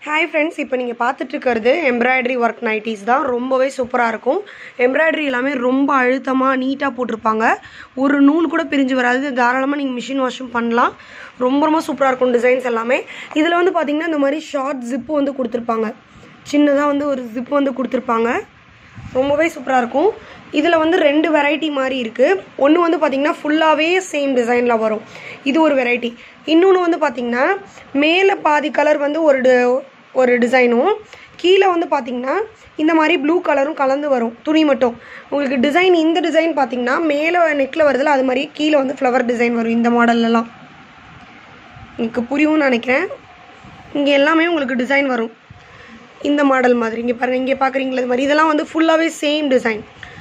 hi friends இப்போ நீங்கள் பார்த்துட்டு இருக்கிறது எம்ப்ராய்டரி ஒர்க் நைட்டிஸ் தான் ரொம்பவே சூப்பராக இருக்கும் எம்ப்ராய்டரி எல்லாமே ரொம்ப அழுத்தமாக நீட்டாக போட்டிருப்பாங்க ஒரு நூல் கூட பிரிஞ்சு வராது தாராளமாக நீங்கள் மிஷின் வாஷும் பண்ணலாம் ரொம்ப ரொம்ப சூப்பராக இருக்கும் டிசைன்ஸ் எல்லாமே இதில் வந்து பார்த்தீங்கன்னா இந்த மாதிரி ஷார்ட் ஜிப்பு வந்து கொடுத்துருப்பாங்க சின்னதாக வந்து ஒரு ஜிப் வந்து கொடுத்துருப்பாங்க ரொம்பவே சூப்பராக இருக்கும் இதில் வந்து ரெண்டு வெரைட்டி மாதிரி இருக்குது ஒன்று வந்து பார்த்திங்கன்னா ஃபுல்லாகவே சேம் டிசைனில் வரும் இது ஒரு வெரைட்டி இன்னொன்று வந்து பார்த்திங்கன்னா மேலே பாதி கலர் வந்து ஒரு டி- ஒரு டிசைனும் கீழே வந்து பார்த்திங்கன்னா இந்த மாதிரி ப்ளூ கலரும் கலந்து வரும் துணி மட்டும் உங்களுக்கு டிசைன் இந்த டிசைன் பார்த்திங்கன்னா மேலே நெக்கில் வருதுல அது மாதிரி கீழே வந்து ஃப்ளவர் டிசைன் வரும் இந்த மாடல்லலாம் உங்களுக்கு புரியும்னு நினைக்கிறேன் இங்கே எல்லாமே உங்களுக்கு டிசைன் வரும் இந்த மாடல் மாதிரி இங்கே பாருங்கள் இங்கே பார்க்குறீங்களா இது மாதிரி இதெல்லாம் வந்து ஃபுல்லாகவே சேம் டிசைன்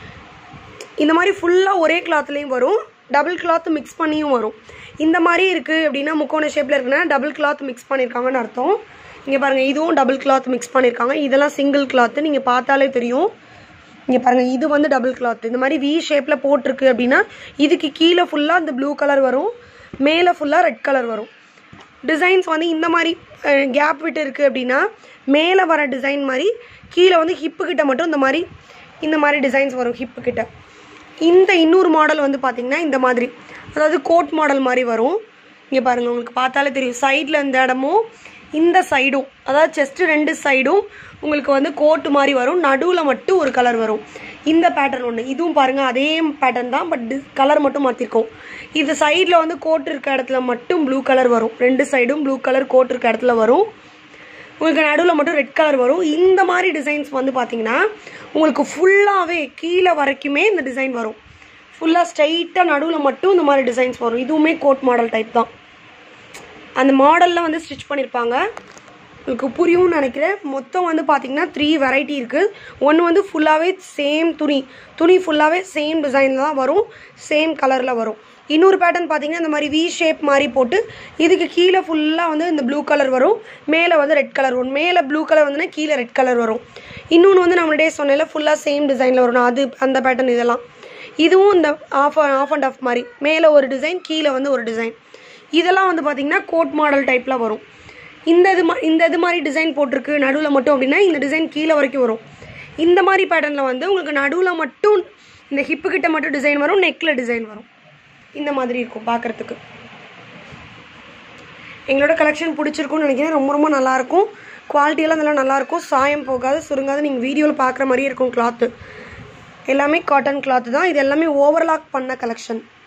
இந்த மாதிரி ஃபுல்லாக ஒரே கிளாத்லேயும் வரும் டபுள் கிளாத் மிக்ஸ் பண்ணியும் வரும் இந்த மாதிரி இருக்குது அப்படின்னா முக்கோண ஷேப்பில் இருக்குன்னா டபுள் கிளாத் மிக்ஸ் பண்ணியிருக்காங்கன்னு அர்த்தம் இங்கே பாருங்கள் இதுவும் டபுள் கிளாத் மிக்ஸ் பண்ணியிருக்காங்க இதெல்லாம் சிங்கிள் கிளாத்து நீங்கள் பார்த்தாலே தெரியும் இங்கே பாருங்கள் இது வந்து டபுள் கிளாத் இந்த மாதிரி வி ஷேப்பில் போட்டிருக்கு அப்படின்னா இதுக்கு கீழே ஃபுல்லாக இந்த ப்ளூ கலர் வரும் மேலே ஃபுல்லாக ரெட் கலர் வரும் டிசைன்ஸ் வந்து இந்த மாதிரி கேப் விட்டு இருக்குது அப்படின்னா மேலே வர டிசைன் மாதிரி கீழே வந்து ஹிப்பு கிட்ட மட்டும் இந்த மாதிரி இந்த மாதிரி டிசைன்ஸ் வரும் ஹிப்பு கிட்ட இந்த இன்னொரு மாடல் வந்து பார்த்திங்கன்னா இந்த மாதிரி அதாவது கோட் மாடல் மாதிரி வரும் இங்கே பாருங்கள் உங்களுக்கு பார்த்தாலே தெரியும் சைடில் இந்த இடமும் இந்த சைடும் அதாவது செஸ்ட்டு ரெண்டு சைடும் உங்களுக்கு வந்து கோட்டு மாதிரி வரும் நடுவில் மட்டும் ஒரு கலர் வரும் இந்த பேட்டர்ன் ஒன்று இதுவும் பாருங்கள் அதே பேட்டர்ன் தான் பட் கலர் மட்டும் மாற்றிருக்கோம் இது சைடில் வந்து கோட் இருக்க இடத்துல மட்டும் ப்ளூ கலர் வரும் ரெண்டு சைடும் ப்ளூ கலர் கோட் இருக்க இடத்துல வரும் உங்களுக்கு நடுவில் மட்டும் ரெட் கலர் வரும் இந்த மாதிரி டிசைன்ஸ் வந்து பார்த்தீங்கன்னா உங்களுக்கு ஃபுல்லாகவே கீழே வரைக்குமே இந்த டிசைன் வரும் ஃபுல்லாக ஸ்ட்ரைட்டாக நடுவில் மட்டும் இந்த மாதிரி டிசைன்ஸ் வரும் இதுவுமே கோட் மாடல் டைப் தான் அந்த மாடலில் வந்து ஸ்டிச் பண்ணியிருப்பாங்க உங்களுக்கு புரியும்னு நினைக்கிறேன் மொத்தம் வந்து பார்த்தீங்கன்னா த்ரீ வெரைட்டி இருக்குது ஒன்று வந்து ஃபுல்லாகவே சேம் துணி துணி ஃபுல்லாகவே சேம் டிசைனில் தான் வரும் சேம் கலரில் வரும் இன்னொரு பேட்டர்ன் பார்த்தீங்கன்னா இந்த மாதிரி வி ஷேப் மாதிரி போட்டு இதுக்கு கீழே ஃபுல்லாக வந்து இந்த ப்ளூ கலர் வரும் மேலே வந்து ரெட் கலர் வரும் மேலே ப்ளூ கலர் வந்துன்னா கீழே ரெட் கலர் வரும் இன்னொன்று வந்து நம்மளுடைய சொன்னேன்ல ஃபுல்லாக சேம் டிசைனில் வரும் அது அந்த பேட்டர்ன் இதெல்லாம் இதுவும் இந்த ஆஃப் ஆஃப் அண்ட் ஆஃப் மாதிரி மேலே ஒரு டிசைன் கீழே வந்து ஒரு டிசைன் இதெல்லாம் வந்து பார்த்திங்கன்னா கோட் மாடல் டைப்பில் வரும் இந்த இது மா இந்த இது மாதிரி டிசைன் போட்டிருக்கு நடுவில் மட்டும் அப்படின்னா இந்த டிசைன் கீழே வரைக்கும் வரும் இந்த மாதிரி பேட்டர்னில் வந்து உங்களுக்கு நடுவில் மட்டும் இந்த ஹிப்பு கிட்ட மட்டும் டிசைன் வரும் நெக்கில் டிசைன் வரும் இந்த மாதிரி இருக்கும் பார்க்குறதுக்கு எங்களோட கலெக்ஷன் பிடிச்சிருக்கும்னு நினைக்கிறேன் ரொம்ப ரொம்ப நல்லாயிருக்கும் குவாலிட்டியெல்லாம் இதெல்லாம் நல்லாயிருக்கும் சாயம் போகாது சுருங்காது நீங்கள் வீடியோவில் பார்க்குற மாதிரியே இருக்கும் கிளாத்து எல்லாமே காட்டன் கிளாத்து தான் இது எல்லாமே ஓவர்லாக் பண்ண கலெக்ஷன்